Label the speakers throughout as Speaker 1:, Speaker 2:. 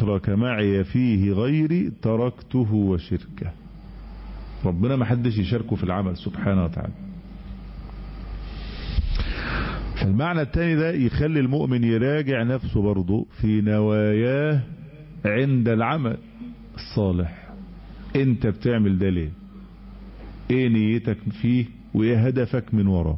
Speaker 1: أشرك معي فيه غيري تركته وشركه ربنا ما حدش يشاركه في العمل سبحانه وتعالى فالمعنى الثاني ده يخلي المؤمن يراجع نفسه برضه في نواياه عند العمل الصالح انت بتعمل ده ليه ايه نيتك فيه وايه هدفك من وراه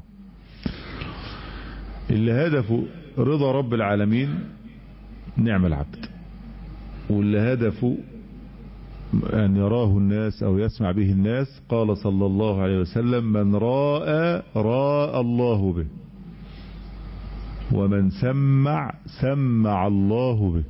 Speaker 1: اللي هدفه رضا رب العالمين نعم العبد واللي هدفه أن يراه الناس أو يسمع به الناس قال صلى الله عليه وسلم من راى راى الله به ومن سمع سمع الله به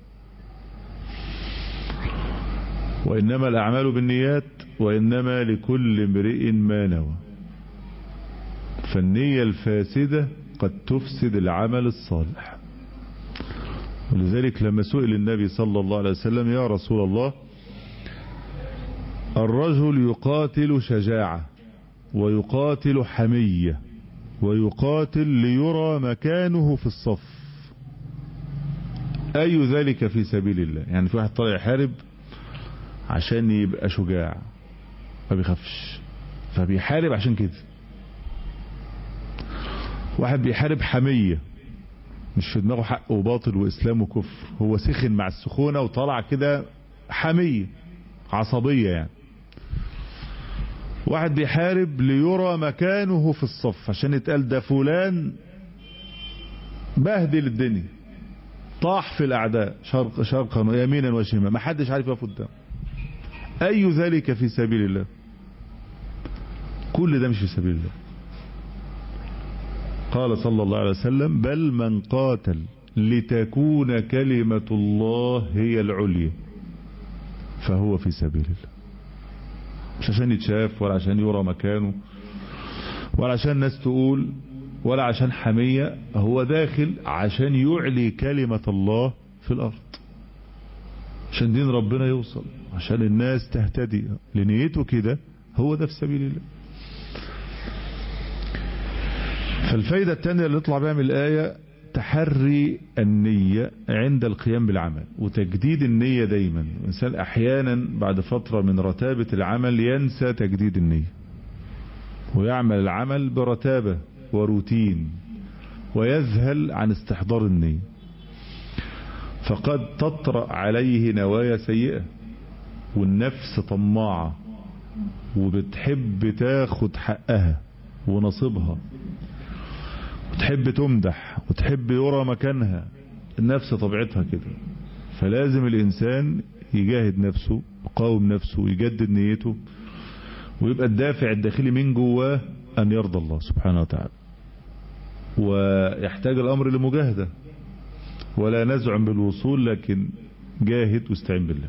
Speaker 1: وإنما الأعمال بالنيات وإنما لكل امرئ ما نوى فالنية الفاسدة قد تفسد العمل الصالح ولذلك لما سئل النبي صلى الله عليه وسلم يا رسول الله الرجل يقاتل شجاعة ويقاتل حمية ويقاتل ليرى مكانه في الصف أي ذلك في سبيل الله يعني في واحد طالع يحارب عشان يبقى شجاع ما بيخافش فبيحارب عشان كده واحد بيحارب حمية مش في دماغه حق وباطل وإسلام وكفر هو سخن مع السخونة وطلع كده حمية عصبية يعني واحد بيحارب ليرى مكانه في الصف عشان يتقال ده فلان بهدل الدنيا طاح في الأعداء شرق شرقا ويمينا وشمالا ما حدش عارف يقف قدامه أي ذلك في سبيل الله كل ده مش في سبيل الله قال صلى الله عليه وسلم بل من قاتل لتكون كلمة الله هي العليا فهو في سبيل الله مش عشان يتشاف ولا عشان يرى مكانه ولا عشان الناس تقول ولا عشان حمية هو داخل عشان يعلي كلمة الله في الأرض عشان دين ربنا يوصل عشان الناس تهتدي لنيته كده هو ده في سبيل الله فالفايدة الثانية اللي نطلع بها من الآية تحري النية عند القيام بالعمل وتجديد النية دايما الإنسان أحيانا بعد فترة من رتابة العمل ينسى تجديد النية ويعمل العمل برتابة وروتين ويذهل عن استحضار النية فقد تطرأ عليه نوايا سيئة والنفس طماعة وبتحب تاخد حقها ونصيبها وتحب تمدح وتحب يرى مكانها النفس طبيعتها كده فلازم الإنسان يجاهد نفسه يقاوم نفسه ويجدد نيته ويبقى الدافع الداخلي من جواه أن يرضى الله سبحانه وتعالى ويحتاج الأمر لمجاهدة ولا نزعم بالوصول لكن جاهد واستعين بالله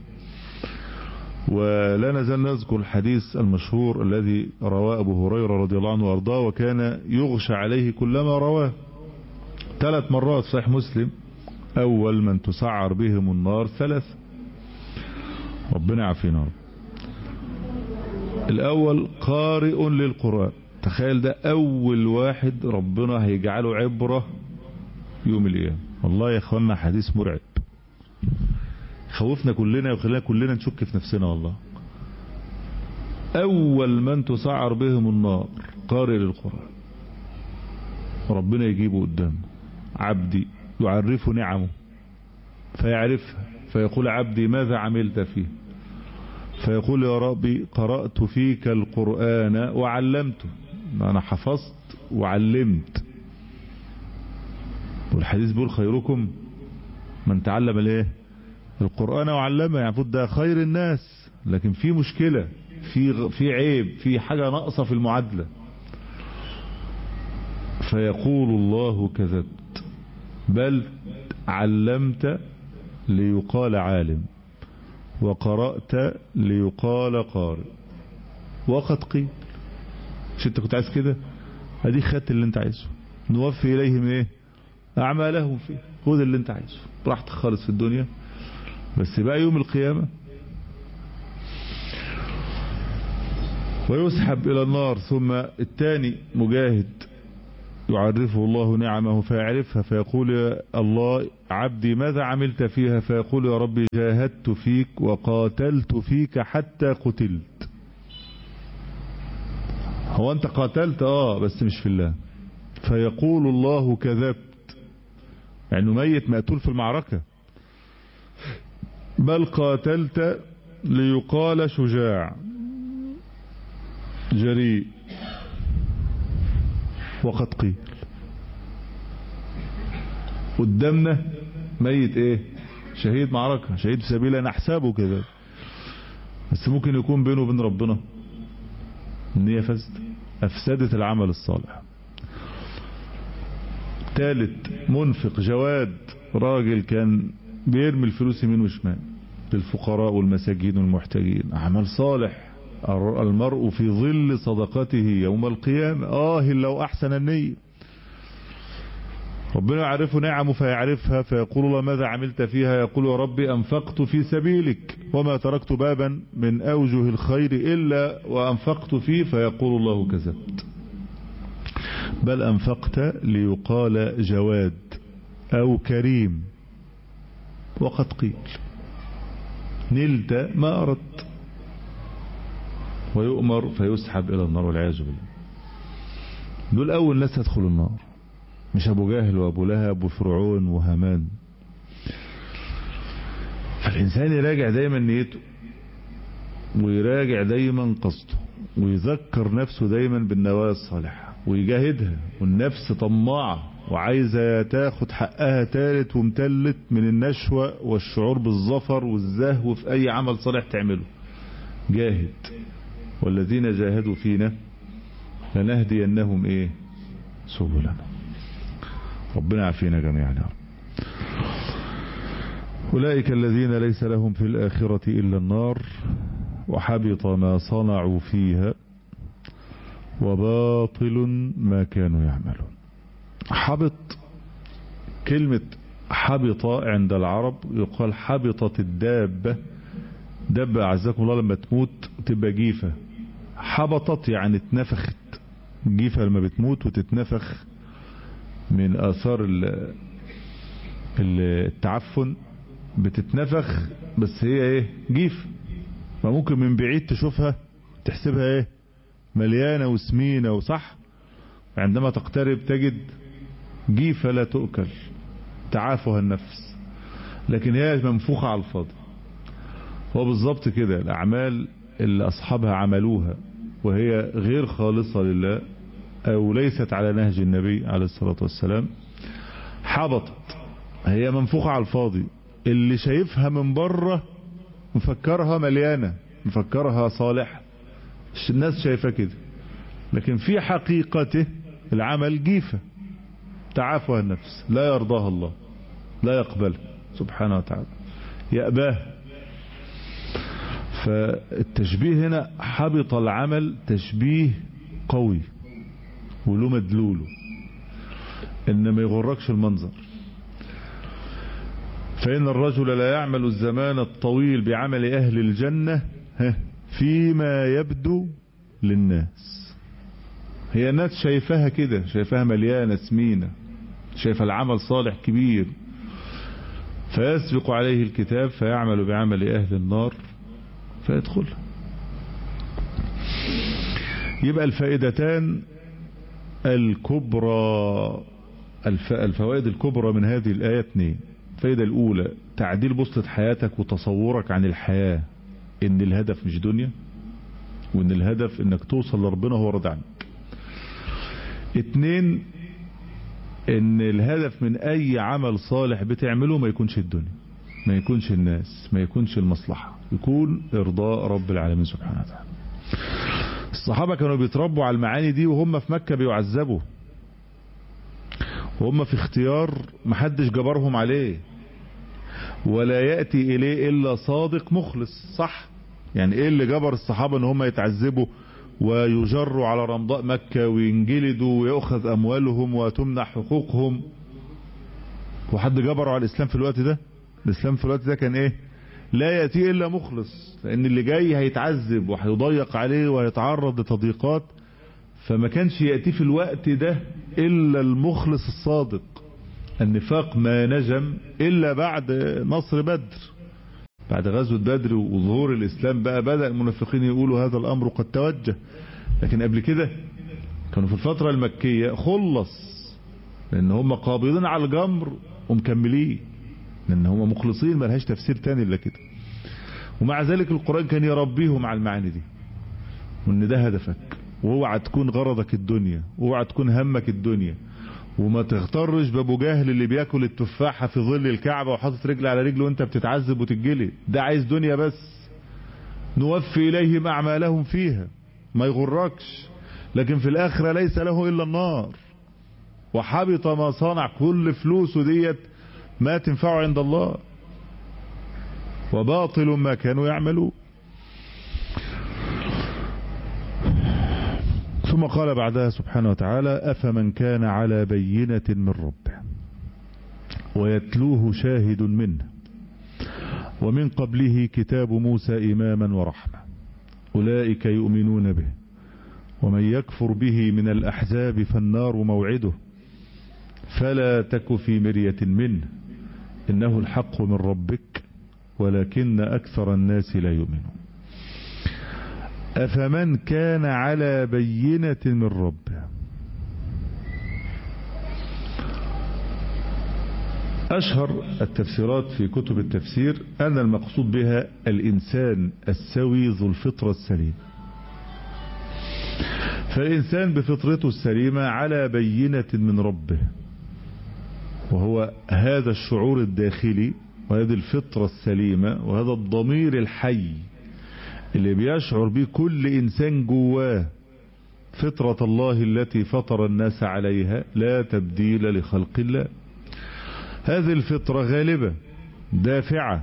Speaker 1: ولا نزال نذكر الحديث المشهور الذي رواه أبو هريرة رضي الله عنه وارضاه وكان يغشى عليه كلما رواه ثلاث مرات صحيح مسلم أول من تسعر بهم النار ثلاث ربنا يعافينا رب الأول قارئ للقرآن تخيل ده أول واحد ربنا هيجعله عبرة يوم القيامة والله يا اخوانا حديث مرعب خوفنا كلنا وخلينا كلنا نشك في نفسنا والله أول من تسعر بهم النار قارئ للقرآن ربنا يجيبه قدامه عبدي يعرف نعمه فيعرفها فيقول عبدي ماذا عملت فيه فيقول يا ربي قرأت فيك القرآن وعلمته أنا حفظت وعلمت والحديث بيقول خيركم من تعلم الايه القرآن وعلمه يعني ده خير الناس لكن في مشكلة في في عيب في حاجة ناقصة في المعادلة فيقول الله كذبت بل علمت ليقال عالم وقرأت ليقال قارئ وقد قيل مش انت كنت عايز كده ادي خدت اللي انت عايزه نوفي اليهم ايه اعمالهم فيه خذ اللي انت عايزه براحتك خالص في الدنيا بس بقى يوم القيامة ويسحب الى النار ثم الثاني مجاهد يعرفه الله نعمه فيعرفها فيقول الله عبدي ماذا عملت فيها فيقول يا ربي جاهدت فيك وقاتلت فيك حتى قتلت هو انت قاتلت اه بس مش في الله فيقول الله كذبت يعني ميت مقتول في المعركة بل قاتلت ليقال شجاع جريء وقد قيل قدامنا ميت ايه شهيد معركة شهيد في سبيل نحسبه كده بس ممكن يكون بينه وبين ربنا النية فسد افسدت العمل الصالح ثالث منفق جواد راجل كان بيرمي الفلوس يمين وشمال للفقراء والمساجين والمحتاجين عمل صالح المرء في ظل صدقته يوم القيامة آه لو أحسن النية ربنا يعرف نعمه فيعرفها فيقول الله ماذا عملت فيها يقول يا ربي أنفقت في سبيلك وما تركت بابا من أوجه الخير إلا وأنفقت فيه فيقول الله كذبت بل أنفقت ليقال جواد أو كريم وقد قيل نلت ما أردت ويؤمر فيسحب إلى النار والعياذ بالله دول أول ناس يدخلوا النار مش أبو جاهل وأبو لهب وفرعون وهامان فالإنسان يراجع دايما نيته ويراجع دايما قصده ويذكر نفسه دايما بالنوايا الصالحة ويجاهدها والنفس طماعة وعايزة تاخد حقها تالت ومتلت من النشوة والشعور بالظفر والزهو في أي عمل صالح تعمله جاهد والذين جاهدوا فينا لنهدينهم ايه سبلنا ربنا يعافينا جميعا يا رب أولئك الذين ليس لهم في الآخرة إلا النار وحبط ما صنعوا فيها وباطل ما كانوا يعملون حبط كلمة حبط عند العرب يقال حبطت الدابة دابة أعزكم الله لما تموت تبقى جيفة حبطت يعني اتنفخت جيفة لما بتموت وتتنفخ من آثار التعفن بتتنفخ بس هي ايه جيف فممكن من بعيد تشوفها تحسبها ايه مليانة وسمينة وصح عندما تقترب تجد جيفة لا تؤكل تعافها النفس لكن هي منفوخة على الفاضي هو بالظبط كده الأعمال اللي أصحابها عملوها وهي غير خالصة لله أو ليست على نهج النبي عليه الصلاة والسلام حبطت هي منفوخة على الفاضي اللي شايفها من بره مفكرها مليانة مفكرها صالح الناس شايفة كده لكن في حقيقته العمل جيفة تعافها النفس لا يرضاها الله لا يقبلها سبحانه وتعالى يأباه فالتشبيه هنا حبط العمل تشبيه قوي وله مدلوله ان ما يغركش المنظر فإن الرجل لا يعمل الزمان الطويل بعمل أهل الجنة فيما يبدو للناس هي الناس شايفاها كده شايفاها مليانة سمينة شايفة العمل صالح كبير فيسبق عليه الكتاب فيعمل بعمل أهل النار فيدخل يبقى الفائدتان الكبرى الفوائد الكبرى من هذه الآية اثنين الفائدة الأولى تعديل بسطة حياتك وتصورك عن الحياة إن الهدف مش دنيا وإن الهدف إنك توصل لربنا هو راضي عنك اتنين إن الهدف من أي عمل صالح بتعمله ما يكونش الدنيا ما يكونش الناس ما يكونش المصلحة يكون إرضاء رب العالمين سبحانه وتعالى الصحابة كانوا بيتربوا على المعاني دي وهم في مكة بيعذبوا وهم في اختيار محدش جبرهم عليه ولا يأتي إليه إلا صادق مخلص صح يعني إيه اللي جبر الصحابة ان هم يتعذبوا ويجروا على رمضاء مكة وينجلدوا ويأخذ أموالهم وتمنع حقوقهم وحد جبروا على الإسلام في الوقت ده الإسلام في الوقت ده كان إيه لا يأتي إلا مخلص لأن اللي جاي هيتعذب وهيضيق عليه وهيتعرض لتضييقات فما كانش يأتي في الوقت ده إلا المخلص الصادق النفاق ما نجم إلا بعد نصر بدر بعد غزوة بدر وظهور الإسلام بقى بدأ المنافقين يقولوا هذا الأمر قد توجه لكن قبل كده كانوا في الفترة المكية خلص لأن هم قابضين على الجمر ومكملين لأن هم مخلصين ملهاش تفسير تاني إلا كده ومع ذلك القرآن كان يربيهم على المعاني دي وان ده هدفك واوعى تكون غرضك الدنيا واوعى تكون همك الدنيا وما تغترش بابو جهل اللي بياكل التفاحة في ظل الكعبة وحاطط رجل على رجل وانت بتتعذب وتتجلي ده عايز دنيا بس نوفي اليهم اعمالهم فيها ما يغركش لكن في الاخرة ليس له الا النار وحبط ما صنع كل فلوسه ديت ما تنفعه عند الله وباطل ما كانوا يعملون ثم قال بعدها سبحانه وتعالى أفمن كان على بينة من ربه ويتلوه شاهد منه ومن قبله كتاب موسى إماما ورحمة أولئك يؤمنون به ومن يكفر به من الأحزاب فالنار موعده فلا تك في مرية منه إنه الحق من ربك ولكن أكثر الناس لا يؤمنون أفمن كان على بينة من ربه أشهر التفسيرات في كتب التفسير أن المقصود بها الإنسان السوي ذو الفطرة السليمة فالإنسان بفطرته السليمة على بينة من ربه وهو هذا الشعور الداخلي وهذه الفطرة السليمة وهذا الضمير الحي اللي بيشعر به كل إنسان جواه فطرة الله التي فطر الناس عليها لا تبديل لخلق الله هذه الفطرة غالبة دافعة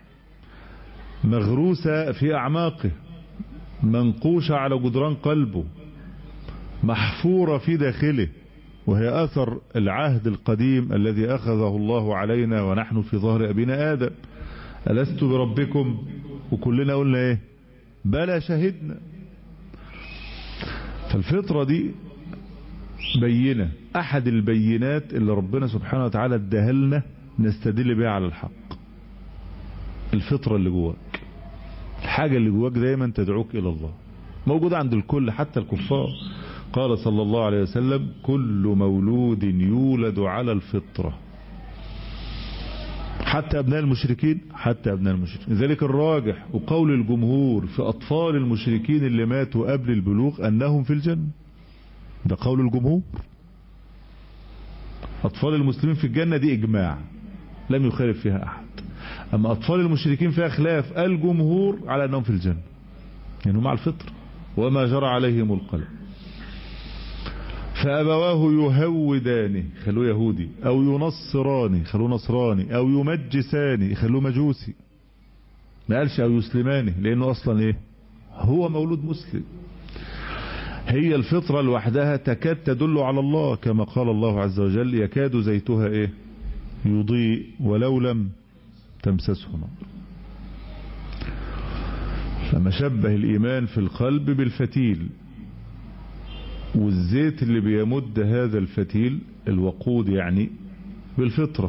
Speaker 1: مغروسة في أعماقه منقوشة على جدران قلبه محفورة في داخله وهي أثر العهد القديم الذي أخذه الله علينا ونحن في ظهر أبينا آدم ألست بربكم وكلنا قلنا إيه بلى شهدنا فالفطرة دي بينة أحد البينات اللي ربنا سبحانه وتعالى ادهلنا نستدل بها على الحق الفطرة اللي جواك الحاجة اللي جواك دايما تدعوك إلى الله موجودة عند الكل حتى الكفار قال صلى الله عليه وسلم كل مولود يولد على الفطرة حتى أبناء المشركين حتى أبناء المشركين لذلك الراجح وقول الجمهور في أطفال المشركين اللي ماتوا قبل البلوغ أنهم في الجنة ده قول الجمهور أطفال المسلمين في الجنة دي إجماع لم يخالف فيها أحد أما أطفال المشركين فيها خلاف الجمهور على أنهم في الجنة يعني مع الفطر وما جرى عليهم القلم فأبواه يهودانه خلوه يهودي أو ينصراني خلوه نصراني أو يمجساني خلوه مجوسي ما قالش أو يسلماني لأنه أصلا إيه هو مولود مسلم هي الفطرة لوحدها تكاد تدل على الله كما قال الله عز وجل يكاد زيتها إيه يضيء ولو لم تمسسه نار لما شبه الإيمان في القلب بالفتيل والزيت اللي بيمد هذا الفتيل الوقود يعني بالفطرة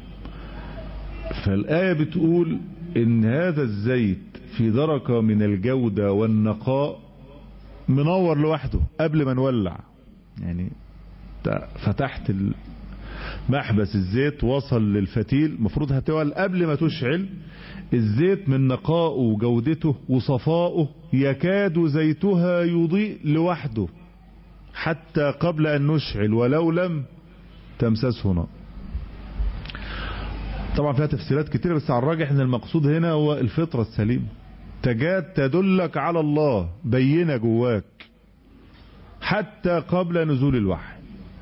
Speaker 1: فالآية بتقول ان هذا الزيت في درجة من الجودة والنقاء منور لوحده قبل ما نولع يعني فتحت محبس الزيت وصل للفتيل المفروض هتولع قبل ما تشعل الزيت من نقائه وجودته وصفائه يكاد زيتها يضيء لوحده حتى قبل أن نشعل ولو لم تمسسه نار طبعا فيها تفسيرات كتير بس على الراجح ان المقصود هنا هو الفطرة السليمة تجاد تدلك على الله بينة جواك حتى قبل نزول الوحي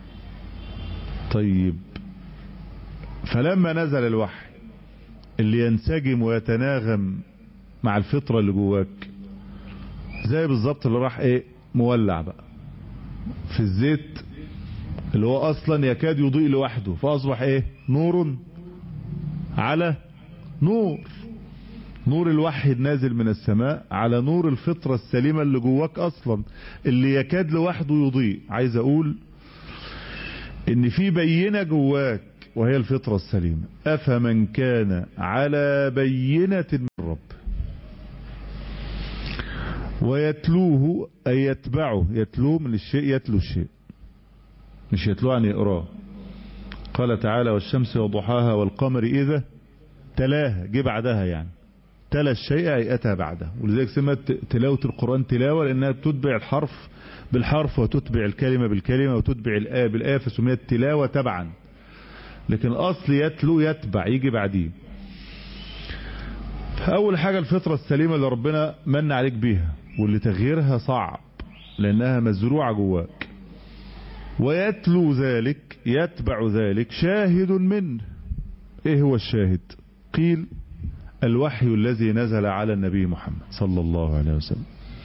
Speaker 1: طيب فلما نزل الوحي اللي ينسجم ويتناغم مع الفطرة اللي جواك زي بالظبط اللي راح ايه مولع بقى في الزيت اللي هو اصلا يكاد يضيء لوحده فاصبح ايه نور على نور نور الوحي نازل من السماء على نور الفطرة السليمة اللي جواك اصلا اللي يكاد لوحده يضيء عايز اقول ان في بينة جواك وهي الفطرة السليمة افمن كان على بينة من رب ويتلوه اي يتبعه يتلوه من الشيء يتلو الشيء مش يتلوه عن يقراه قال تعالى والشمس وضحاها والقمر اذا تلاها جه بعدها يعني تلا الشيء أي أتى بعده ولذلك سمت تلاوة القرآن تلاوة لأنها تتبع الحرف بالحرف وتتبع الكلمة بالكلمة وتتبع الآية بالآية فسميت تلاوة تبعا لكن أصل يتلو يتبع يجي بعديه أول حاجة الفطرة السليمة اللي ربنا من عليك بيها واللي تغييرها صعب لأنها مزروعة جواك ويتلو ذلك يتبع ذلك شاهد منه ايه هو الشاهد قيل الوحي الذي نزل على النبي محمد صلى الله عليه وسلم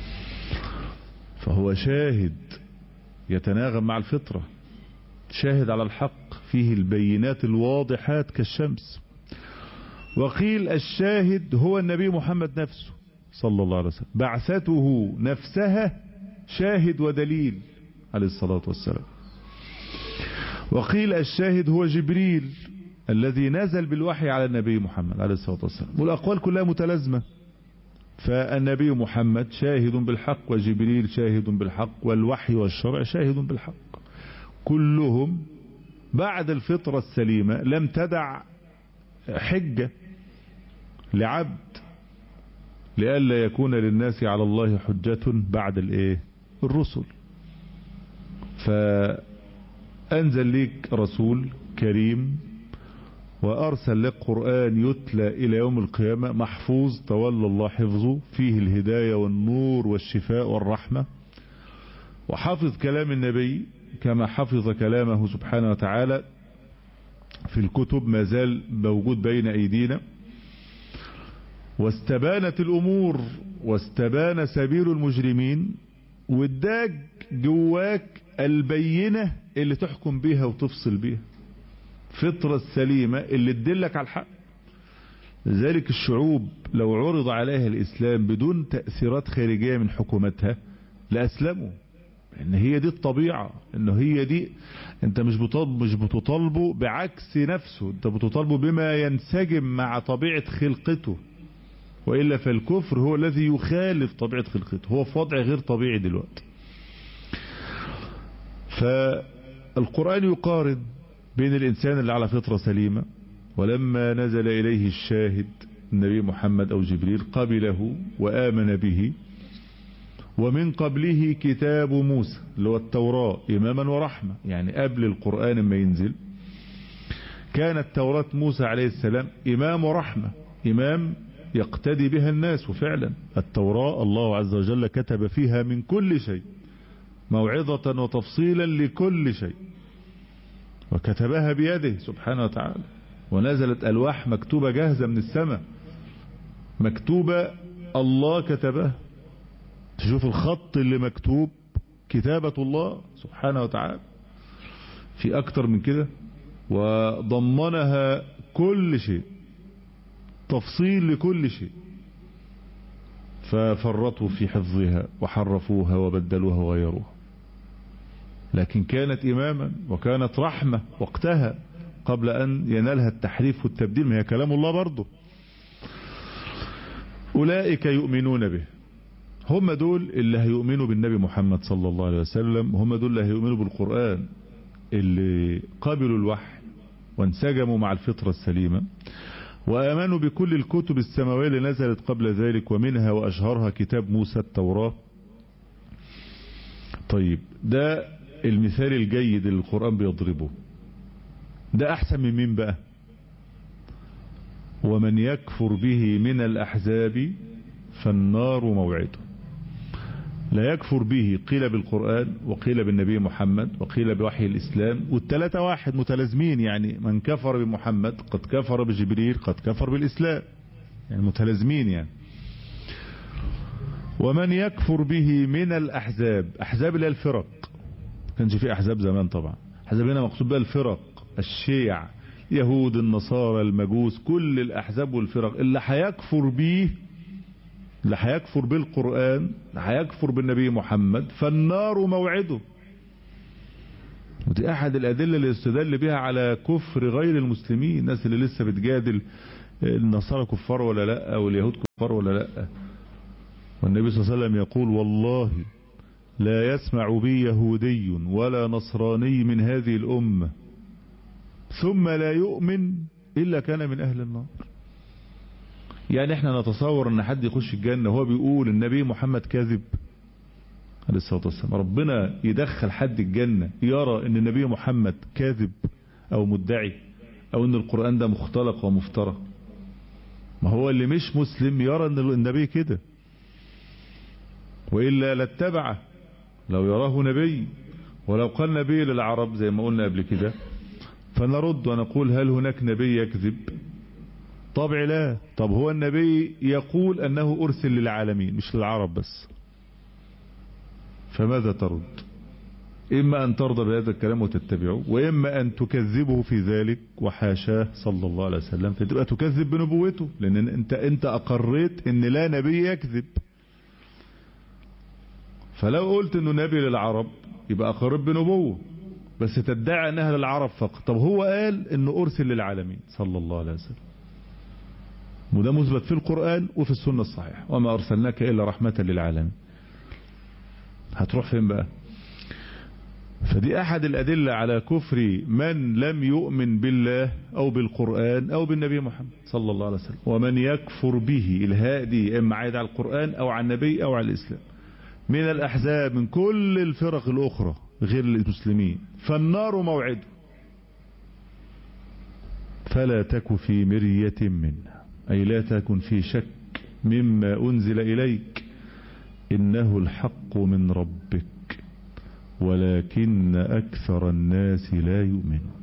Speaker 1: فهو شاهد يتناغم مع الفطرة شاهد على الحق فيه البينات الواضحات كالشمس وقيل الشاهد هو النبي محمد نفسه صلى الله عليه وسلم بعثته نفسها شاهد ودليل عليه الصلاة والسلام وقيل الشاهد هو جبريل الذي نزل بالوحي على النبي محمد عليه الصلاة والسلام والأقوال كلها متلازمة فالنبي محمد شاهد بالحق وجبريل شاهد بالحق والوحي والشرع شاهد بالحق كلهم بعد الفطرة السليمة لم تدع حجة لعبد لئلا يكون للناس على الله حجة بعد الايه الرسل فأنزل ليك رسول كريم وأرسل لك قرآن يتلى إلى يوم القيامة محفوظ تولى الله حفظه فيه الهداية والنور والشفاء والرحمة وحفظ كلام النبي كما حفظ كلامه سبحانه وتعالى في الكتب ما زال موجود بين أيدينا واستبانت الأمور واستبان سبيل المجرمين واداك جواك البينة اللي تحكم بيها وتفصل بيها فطرة السليمة اللي تدلك على الحق لذلك الشعوب لو عرض عليها الإسلام بدون تأثيرات خارجية من حكومتها لأسلموا ان هي دي الطبيعة ان هي دي انت مش بتطالب مش بتطالبه بعكس نفسه انت بتطالبه بما ينسجم مع طبيعة خلقته وإلا فالكفر هو الذي يخالف طبيعة خلقته هو في وضع غير طبيعي دلوقتي فالقرآن يقارن بين الإنسان اللي على فطرة سليمة ولما نزل إليه الشاهد النبي محمد أو جبريل قبله وآمن به ومن قبله كتاب موسى اللي هو التوراة إماما ورحمة يعني قبل القرآن ما ينزل كانت توراة موسى عليه السلام إمام ورحمة إمام يقتدي بها الناس وفعلا التوراة الله عز وجل كتب فيها من كل شيء موعظة وتفصيلا لكل شيء وكتبها بيده سبحانه وتعالى ونزلت ألواح مكتوبة جاهزة من السماء مكتوبة الله كتبها تشوف الخط اللي مكتوب كتابة الله سبحانه وتعالى في أكتر من كده وضمنها كل شيء تفصيل لكل شيء ففرطوا في حفظها وحرفوها وبدلوها وغيروها لكن كانت إماما وكانت رحمة وقتها قبل أن ينالها التحريف والتبديل ما هي كلام الله برضه أولئك يؤمنون به هم دول اللي هيؤمنوا بالنبي محمد صلى الله عليه وسلم هم دول اللي هيؤمنوا بالقرآن اللي قبلوا الوحي وانسجموا مع الفطرة السليمة وآمنوا بكل الكتب السماوية اللي نزلت قبل ذلك ومنها وأشهرها كتاب موسى التوراة طيب ده المثال الجيد اللي القرآن بيضربه ده أحسن من مين بقى ومن يكفر به من الأحزاب فالنار موعده لا يكفر به قيل بالقرآن وقيل بالنبي محمد وقيل بوحي الإسلام والثلاثة واحد متلازمين يعني من كفر بمحمد قد كفر بجبريل قد كفر بالإسلام يعني متلازمين يعني ومن يكفر به من الأحزاب أحزاب اللي الفرق كانش في أحزاب زمان طبعا أحزاب هنا مقصود بها الفرق الشيع يهود النصارى المجوس كل الأحزاب والفرق اللي هيكفر بيه اللي هيكفر بالقرآن هيكفر بالنبي محمد فالنار موعده ودي أحد الأدلة اللي يستدل بها على كفر غير المسلمين الناس اللي لسه بتجادل النصارى كفار ولا لا أو اليهود كفار ولا لا والنبي صلى الله عليه وسلم يقول والله لا يسمع بي يهودي ولا نصراني من هذه الأمة ثم لا يؤمن إلا كان من أهل النار يعني احنا نتصور ان حد يخش الجنة وهو بيقول النبي محمد كاذب عليه الصلاة والسلام ربنا يدخل حد الجنة يرى ان النبي محمد كاذب او مدعي او ان القرآن ده مختلق ومفترى ما هو اللي مش مسلم يرى ان النبي كده وإلا لاتبعه لو يراه نبي ولو قال نبي للعرب زي ما قلنا قبل كده فنرد ونقول هل هناك نبي يكذب طبع لا طب هو النبي يقول أنه أرسل للعالمين مش للعرب بس فماذا ترد إما أن ترضى بهذا الكلام وتتبعه وإما أن تكذبه في ذلك وحاشاه صلى الله عليه وسلم فتبقى تكذب بنبوته لأن أنت, أنت أقريت أن لا نبي يكذب فلو قلت أنه نبي للعرب يبقى أقرب بنبوه بس تدعي أنها للعرب فقط طب هو قال أنه أرسل للعالمين صلى الله عليه وسلم وده مثبت في القرآن وفي السنة الصحيحة وما أرسلناك إلا رحمة للعالمين هتروح فين بقى فدي أحد الأدلة على كفر من لم يؤمن بالله أو بالقرآن أو بالنبي محمد صلى الله عليه وسلم ومن يكفر به الهاء دي إما عايد على القرآن أو على النبي أو على الإسلام من الأحزاب من كل الفرق الأخرى غير المسلمين فالنار موعده فلا تك في مرية منه أي لا تكن في شك مما أنزل إليك إنه الحق من ربك ولكن أكثر الناس لا يؤمنون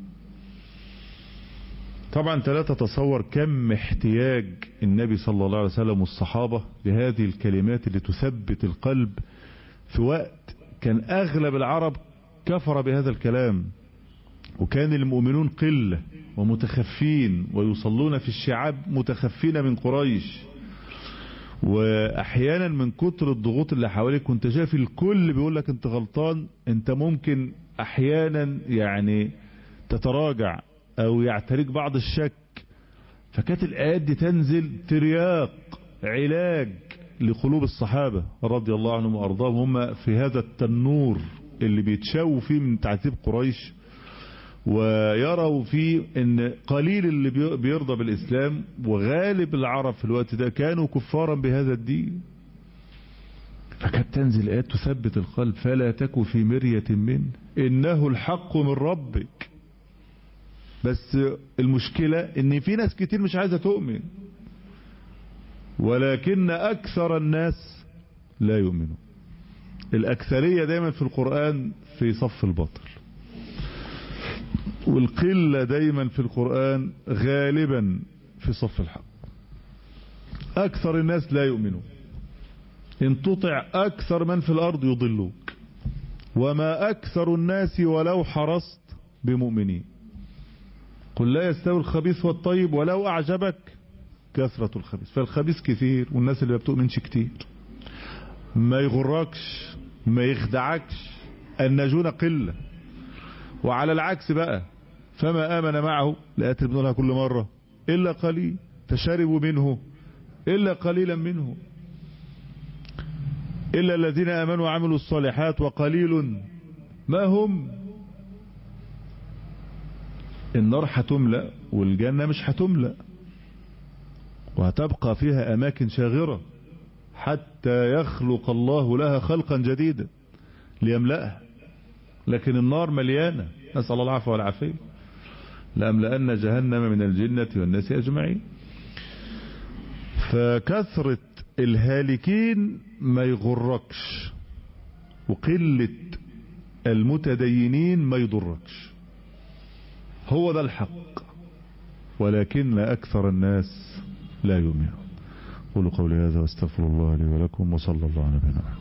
Speaker 1: طبعا لا تتصور كم احتياج النبي صلى الله عليه وسلم والصحابة لهذه الكلمات اللي تثبت القلب في وقت كان أغلب العرب كفر بهذا الكلام وكان المؤمنون قلة ومتخفين ويصلون في الشعاب متخفين من قريش واحيانا من كتر الضغوط اللي حواليك كنت شايف الكل بيقول لك انت غلطان انت ممكن احيانا يعني تتراجع او يعتريك بعض الشك فكانت الايات دي تنزل ترياق علاج لقلوب الصحابة رضي الله عنهم وارضاهم هم في هذا التنور اللي بيتشاووا فيه من تعذيب قريش ويروا فيه ان قليل اللي بيرضى بالاسلام وغالب العرب في الوقت ده كانوا كفارا بهذا الدين فكانت تنزل ايات تثبت القلب فلا تك في مرية منه انه الحق من ربك بس المشكلة ان في ناس كتير مش عايزة تؤمن ولكن اكثر الناس لا يؤمنون الاكثرية دايما في القرآن في صف الباطل والقلة دايما في القرآن غالبا في صف الحق أكثر الناس لا يؤمنون إن تطع أكثر من في الأرض يضلوك وما أكثر الناس ولو حرصت بمؤمنين قل لا يستوي الخبيث والطيب ولو أعجبك كثرة الخبيث فالخبيث كثير والناس اللي ما بتؤمنش كتير ما يغركش ما يخدعكش النجون قلة وعلى العكس بقى فما آمن معه لآت بنقولها كل مرة إلا قليل فشربوا منه إلا قليلا منه إلا الذين آمنوا وعملوا الصالحات وقليل ما هم النار هتملأ والجنة مش هتملأ وهتبقى فيها أماكن شاغرة حتى يخلق الله لها خلقا جديدا ليملأها لكن النار مليانة نسأل الله العفو والعافية لأملأن جهنم من الجنة والناس أجمعين فكثرة الهالكين ما يغركش وقلة المتدينين ما يضركش هو ده الحق ولكن أكثر الناس لا يؤمنون قولوا قولي هذا واستغفر الله لي ولكم وصلى الله على نبينا محمد